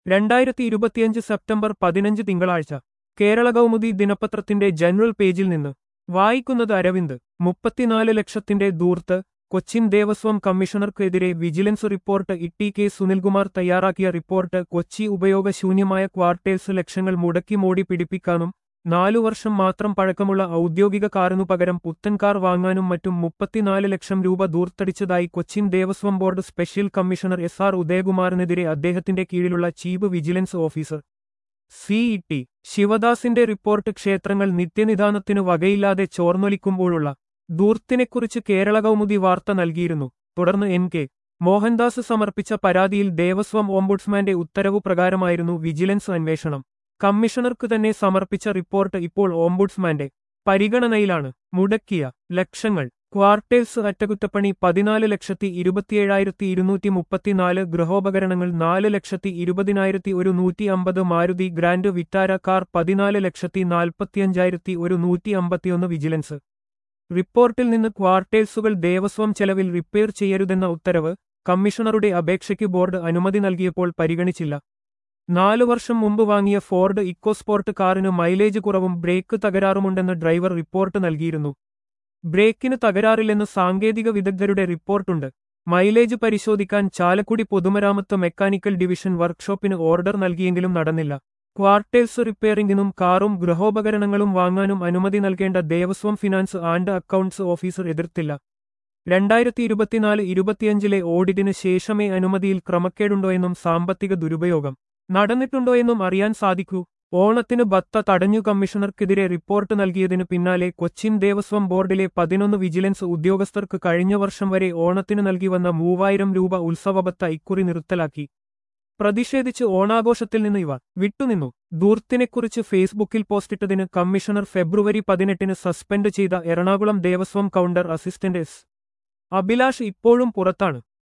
രണ്ടായിരത്തി ഇരുപത്തിയഞ്ച് സെപ്റ്റംബർ പതിനഞ്ച് തിങ്കളാഴ്ച കേരള കൗമുദി ദിനപത്രത്തിന്റെ ജനറൽ പേജിൽ നിന്ന് വായിക്കുന്നത് അരവിന്ദ് മുപ്പത്തിനാല് ലക്ഷത്തിന്റെ ദൂർത്ത് കൊച്ചിൻ ദേവസ്വം കമ്മീഷണർക്കെതിരെ വിജിലൻസ് റിപ്പോർട്ട് ഇട്ടി കെ സുനിൽകുമാർ തയ്യാറാക്കിയ റിപ്പോർട്ട് കൊച്ചി ഉപയോഗശൂന്യമായ ക്വാർട്ടേഴ്സ് ലക്ഷങ്ങൾ മുടക്കി മോടി പിടിപ്പിക്കാനും നാലു വർഷം മാത്രം പഴക്കമുള്ള ഔദ്യോഗിക കാറിനു പകരം പുത്തൻ കാർ വാങ്ങാനും മറ്റും മുപ്പത്തിനാല് ലക്ഷം രൂപ ദൂർത്തടിച്ചതായി Cochin Devaswom board special commissioner S R ഉദയകുമാറിനെതിരെ അദ്ദേഹത്തിന്റെ കീഴിലുള്ള ചീഫ് വിജിലൻസ് ഓഫീസർ സിഇടി ശിവദാസിന്റെ റിപ്പോർട്ട് ക്ഷേത്രങ്ങൾ നിത്യനിദാനത്തിനു വകയില്ലാതെ ചോർന്നൊലിക്കുമ്പോഴുള്ള ദൂർത്തിനെക്കുറിച്ച് കേരള കൗമുദി വാർത്ത നൽകിയിരുന്നു തുടർന്ന് എൻ കെ മോഹൻദാസ് സമർപ്പിച്ച പരാതിയിൽ ദേവസ്വം ഓംബുഡ്സ്മാന്റെ ഉത്തരവു പ്രകാരമായിരുന്നു വിജിലൻസ് അന്വേഷണം കമ്മീഷണർക്ക് തന്നെ സമർപ്പിച്ച റിപ്പോർട്ട് ഇപ്പോൾ ഓംബുഡ്സ്മാന്റെ പരിഗണനയിലാണ് മുടക്കിയ ലക്ഷങ്ങൾ ക്വാർട്ടേഴ്സ് അറ്റകുറ്റപ്പണി പതിനാല് ലക്ഷത്തി ഇരുപത്തിയേഴായിരത്തി ഇരുന്നൂറ്റി മുപ്പത്തിനാല് ഗൃഹോപകരണങ്ങൾ നാല് ലക്ഷത്തി ഇരുപതിനായിരത്തി ഒരു നൂറ്റി അമ്പത് മാരുതി ഗ്രാൻഡ് വിറ്റാര കാർ പതിനാല് ലക്ഷത്തി നാൽപ്പത്തിയഞ്ചായിരത്തി ഒരു നൂറ്റി അമ്പത്തിയൊന്ന് വിജിലൻസ് റിപ്പോർട്ടിൽ നിന്ന് ക്വാർട്ടേഴ്സുകൾ ദേവസ്വം ചെലവിൽ റിപ്പയർ ചെയ്യരുതെന്ന ഉത്തരവ് കമ്മീഷണറുടെ അപേക്ഷയ്ക്ക് ബോർഡ് അനുമതി നൽകിയപ്പോൾ പരിഗണിച്ചില്ല നാലു വർഷം മുമ്പ് വാങ്ങിയ ഫോർഡ് ഇക്കോസ്പോർട്ട് കാറിന് മൈലേജ് കുറവും ബ്രേക്ക് തകരാറുമുണ്ടെന്ന് ഡ്രൈവർ റിപ്പോർട്ട് നൽകിയിരുന്നു ബ്രേക്കിന് തകരാറില്ലെന്ന് സാങ്കേതിക വിദഗ്ധരുടെ റിപ്പോർട്ടുണ്ട് മൈലേജ് പരിശോധിക്കാൻ ചാലക്കുടി പൊതുമരാമത്ത് മെക്കാനിക്കൽ ഡിവിഷൻ വർക്ക്ഷോപ്പിന് ഓർഡർ നൽകിയെങ്കിലും നടന്നില്ല ക്വാർട്ടേഴ്സ് റിപ്പയറിംഗിനും കാറും ഗൃഹോപകരണങ്ങളും വാങ്ങാനും അനുമതി നൽകേണ്ട Devaswom finance and accounts officer എതിർത്തില്ല രണ്ടായിരത്തി ഇരുപത്തിനാല് ഇരുപത്തിയഞ്ചിലെ ഓഡിറ്റിന് ശേഷമേ അനുമതിയിൽ ക്രമക്കേടുണ്ടോയെന്നും സാമ്പത്തിക ദുരുപയോഗം നടന്നിട്ടുണ്ടോയെന്നും അറിയാൻ സാധിക്കൂ ഓണത്തിന് ബത്ത തടഞ്ഞു കമ്മീഷണർക്കെതിരെ റിപ്പോർട്ട് നൽകിയതിനു പിന്നാലെ കൊച്ചിൻ ദേവസ്വം ബോർഡിലെ പതിനൊന്ന് വിജിലൻസ് ഉദ്യോഗസ്ഥർക്ക് കഴിഞ്ഞ വർഷം വരെ ഓണത്തിന് നൽകി വന്ന മൂവായിരം രൂപ ഉത്സവബത്ത ഇക്കുറി നിർത്തലാക്കി പ്രതിഷേധിച്ച് ഓണാഘോഷത്തിൽ നിന്ന് ഇവ വിട്ടുനിന്നു ദൂർത്തിനെക്കുറിച്ച് ഫേസ്ബുക്കിൽ പോസ്റ്റിട്ടതിന് കമ്മീഷണർ ഫെബ്രുവരി പതിനെട്ടിന് സസ്പെൻഡ് ചെയ്ത Ernakulam Devaswom counter assistant S Abhilash ഇപ്പോഴും പുറത്താണ്